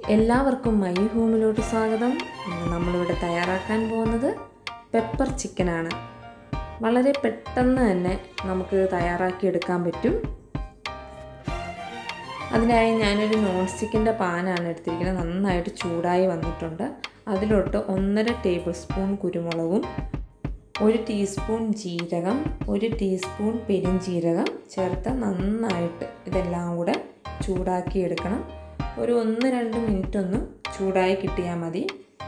എല്ലാവർക്കും മൈ ഹോമിലോട്ട് സ്വാഗതം ഇന്ന് നമ്മളിവിടെ തയ്യാറാക്കാൻ പോകുന്നത് പെപ്പർ ചിക്കനാണ് വളരെ പെട്ടെന്ന് തന്നെ നമുക്ക് തയ്യാറാക്കി എടുക്കാൻ പറ്റും അതിനായി ഞാനൊരു നോൺ സ്റ്റിക്കിൻ്റെ പാനാണ് എടുത്തിരിക്കുന്നത് നന്നായിട്ട് ചൂടായി വന്നിട്ടുണ്ട് അതിലോട്ട് ഒന്നര ടേബിൾ സ്പൂൺ കുരുമുളകും ഒരു ടീസ്പൂൺ ജീരകം ഒരു ടീസ്പൂൺ പെരിഞ്ജീരകം ചേർത്ത് നന്നായിട്ട് ഇതെല്ലാം കൂടെ ചൂടാക്കി എടുക്കണം ഒരു ഒന്ന് രണ്ട് മിനിറ്റ് ഒന്ന് ചൂടായി കിട്ടിയാൽ മതി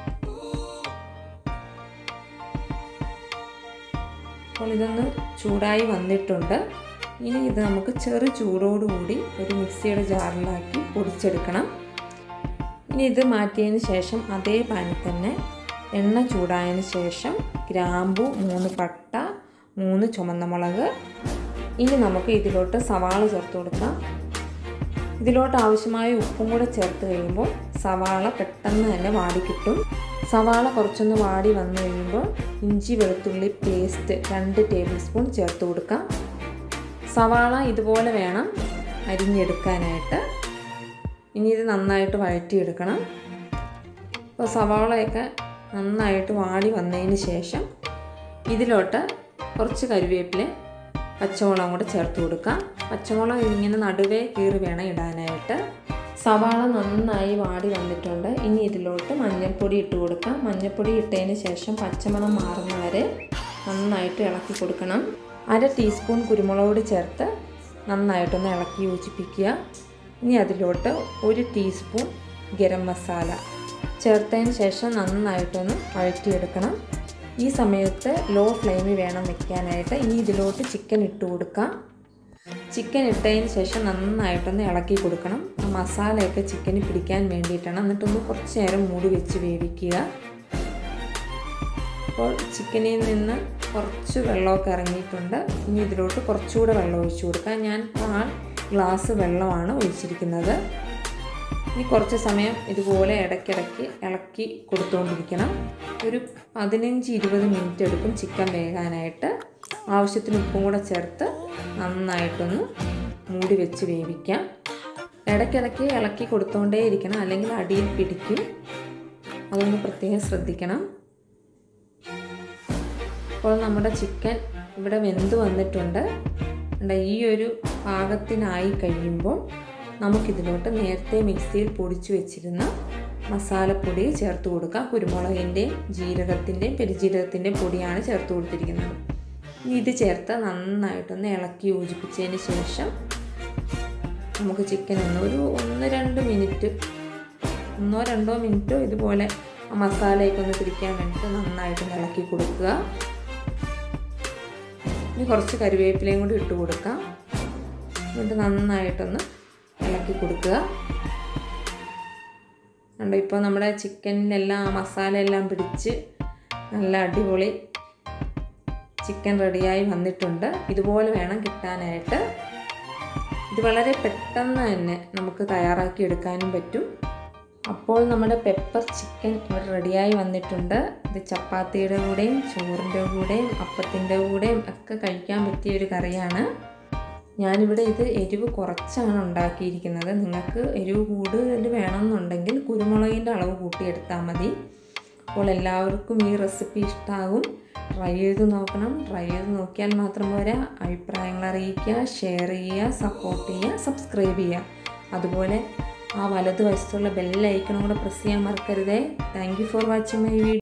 അപ്പോൾ ഇതൊന്ന് ചൂടായി വന്നിട്ടുണ്ട് ഇനി ഇത് നമുക്ക് ചെറു ചൂടോടുകൂടി ഒരു മിക്സിയുടെ ജാറിലാക്കി പൊടിച്ചെടുക്കണം ഇനി ഇത് മാറ്റിയതിന് ശേഷം അതേ പാനിൽ തന്നെ എണ്ണ ചൂടായതിന് ശേഷം ഗ്രാമ്പു മൂന്ന് പട്ട മൂന്ന് ചുമന്ന മുളക് ഇനി നമുക്ക് ഇതിലോട്ട് സവാള ചേർത്ത് കൊടുക്കാം ഇതിലോട്ട് ആവശ്യമായ ഉപ്പും കൂടെ ചേർത്ത് കഴിയുമ്പോൾ സവാള പെട്ടെന്ന് തന്നെ വാടി കിട്ടും സവാള കുറച്ചൊന്ന് വാടി വന്നു കഴിയുമ്പോൾ ഇഞ്ചി വെളുത്തുള്ളി പേസ്റ്റ് രണ്ട് ടേബിൾ സ്പൂൺ ചേർത്ത് കൊടുക്കാം സവാള ഇതുപോലെ വേണം അരിഞ്ഞെടുക്കാനായിട്ട് ഇനി ഇത് നന്നായിട്ട് വഴറ്റിയെടുക്കണം അപ്പോൾ സവാളയൊക്കെ നന്നായിട്ട് വാടി വന്നതിന് ശേഷം ഇതിലോട്ട് കുറച്ച് കരുവേപ്പില പച്ചമുളകും കൂടെ ചേർത്ത് കൊടുക്കാം പച്ചമുളക് ഇങ്ങനെ നടുവേ കീറി വേണം ഇടാനായിട്ട് സവാള നന്നായി വാടി വന്നിട്ടുണ്ട് ഇനി ഇതിലോട്ട് മഞ്ഞൾപ്പൊടി ഇട്ട് കൊടുക്കാം മഞ്ഞൾപ്പൊടി ഇട്ടതിന് ശേഷം പച്ചമണം മാറുന്ന വരെ നന്നായിട്ട് ഇളക്കി കൊടുക്കണം അര ടീസ്പൂൺ കുരുമുളക് പൊടി ചേർത്ത് നന്നായിട്ടൊന്ന് ഇളക്കി യോജിപ്പിക്കുക ഇനി അതിലോട്ട് ഒരു ടീസ്പൂൺ ഗരം മസാല ചേർത്തതിന് ശേഷം നന്നായിട്ടൊന്ന് വഴറ്റിയെടുക്കണം ഈ സമയത്ത് ലോ ഫ്ലെയിമിൽ വേണം വെക്കാനായിട്ട് ഇനി ഇതിലോട്ട് ചിക്കൻ ഇട്ട് കൊടുക്കാം ചിക്കൻ ഇട്ടതിന് ശേഷം നന്നായിട്ടൊന്ന് ഇളക്കി കൊടുക്കണം ആ മസാലയൊക്കെ ചിക്കന് പിടിക്കാൻ വേണ്ടിയിട്ടാണ് എന്നിട്ടൊന്ന് കുറച്ച് നേരം മൂടി വെച്ച് വേവിക്കുക അപ്പോൾ ചിക്കനിൽ നിന്ന് കുറച്ച് വെള്ളമൊക്കെ ഇറങ്ങിയിട്ടുണ്ട് ഇനി ഇതിലോട്ട് കുറച്ചുകൂടെ വെള്ളം ഒഴിച്ചു കൊടുക്കാം ഞാൻ കാൽ ഗ്ലാസ് വെള്ളമാണ് ഒഴിച്ചിരിക്കുന്നത് ഇനി കുറച്ച് സമയം ഇതുപോലെ ഇടയ്ക്കിടയ്ക്ക് ഇളക്കി കൊടുത്തുകൊണ്ടിരിക്കണം ഒരു പതിനഞ്ച് ഇരുപത് മിനിറ്റ് എടുക്കും ചിക്കൻ വേകാനായിട്ട് ആവശ്യത്തിന് ഉപ്പും കൂടെ ചേർത്ത് നന്നായിട്ടൊന്ന് മൂടി വെച്ച് വേവിക്കാം ഇടയ്ക്കിടയ്ക്ക് ഇളക്കി കൊടുത്തുകൊണ്ടേ ഇരിക്കണം അല്ലെങ്കിൽ അടിയിൽ പിടിക്കും അതൊന്ന് പ്രത്യേകം ശ്രദ്ധിക്കണം അപ്പോൾ നമ്മുടെ ചിക്കൻ ഇവിടെ വെന്ത് വന്നിട്ടുണ്ട് ഈ ഒരു പാകത്തിനായി കഴിയുമ്പോൾ നമുക്കിതിലോട്ട് നേരത്തെ മിക്സിയിൽ പൊടിച്ചു വെച്ചിരുന്ന മസാലപ്പൊടി ചേർത്ത് കൊടുക്കാം കുരുമുളകിൻ്റെയും ജീരകത്തിൻ്റെയും പെരുജീരകത്തിൻ്റെയും പൊടിയാണ് ചേർത്ത് കൊടുത്തിരിക്കുന്നത് ഇനി ഇത് ചേർത്ത് നന്നായിട്ടൊന്ന് ഇളക്കി യോജിപ്പിച്ചതിന് ശേഷം നമുക്ക് ചിക്കൻ ഒന്ന് ഒരു ഒന്ന് രണ്ട് മിനിറ്റ് ഒന്നോ രണ്ടോ മിനിറ്റോ ഇതുപോലെ ആ മസാലയൊക്കെ ഒന്ന് പിടിക്കാൻ വേണ്ടിയിട്ട് നന്നായിട്ടൊന്ന് ഇളക്കി കൊടുക്കുക ഇനി കുറച്ച് കറിവേപ്പിലയും കൂടി ഇട്ട് കൊടുക്കാം എന്നിട്ട് നന്നായിട്ടൊന്ന് ഇളക്കി കൊടുക്കുക കണ്ടോ ഇപ്പോൾ നമ്മുടെ ചിക്കനിലെല്ലാം ആ മസാല എല്ലാം പിടിച്ച് നല്ല അടിപൊളി ചിക്കൻ റെഡിയായി വന്നിട്ടുണ്ട് ഇതുപോലെ വേണം കിട്ടാനായിട്ട് ഇത് വളരെ പെട്ടെന്ന് തന്നെ നമുക്ക് തയ്യാറാക്കി എടുക്കാനും പറ്റും അപ്പോൾ നമ്മുടെ പെപ്പർ ചിക്കൻ ഇവിടെ റെഡിയായി വന്നിട്ടുണ്ട് ഇത് ചപ്പാത്തിയുടെ കൂടെയും ചോറിൻ്റെ കൂടെയും അപ്പത്തിൻ്റെ കൂടെയും ഒക്കെ കഴിക്കാൻ പറ്റിയ ഒരു കറിയാണ് ഞാനിവിടെ ഇത് എരിവ് കുറച്ചാണ് ഉണ്ടാക്കിയിരിക്കുന്നത് നിങ്ങൾക്ക് എരിവ് കൂടുതൽ വേണമെന്നുണ്ടെങ്കിൽ കുരുമുളകിൻ്റെ അളവ് കൂട്ടിയെടുത്താൽ മതി അപ്പോൾ എല്ലാവർക്കും ഈ റെസിപ്പി ഇഷ്ടമാകും ട്രൈ ചെയ്ത് നോക്കണം ട്രൈ ചെയ്ത് നോക്കിയാൽ മാത്രം പോരാ അഭിപ്രായങ്ങൾ അറിയിക്കുക ഷെയർ ചെയ്യുക സപ്പോർട്ട് ചെയ്യുക സബ്സ്ക്രൈബ് ചെയ്യുക അതുപോലെ ആ വലതുവശത്തുള്ള ബെല്ലൈക്കണും കൂടെ പ്രസ് ചെയ്യാൻ മറക്കരുതേ thank you for watching my video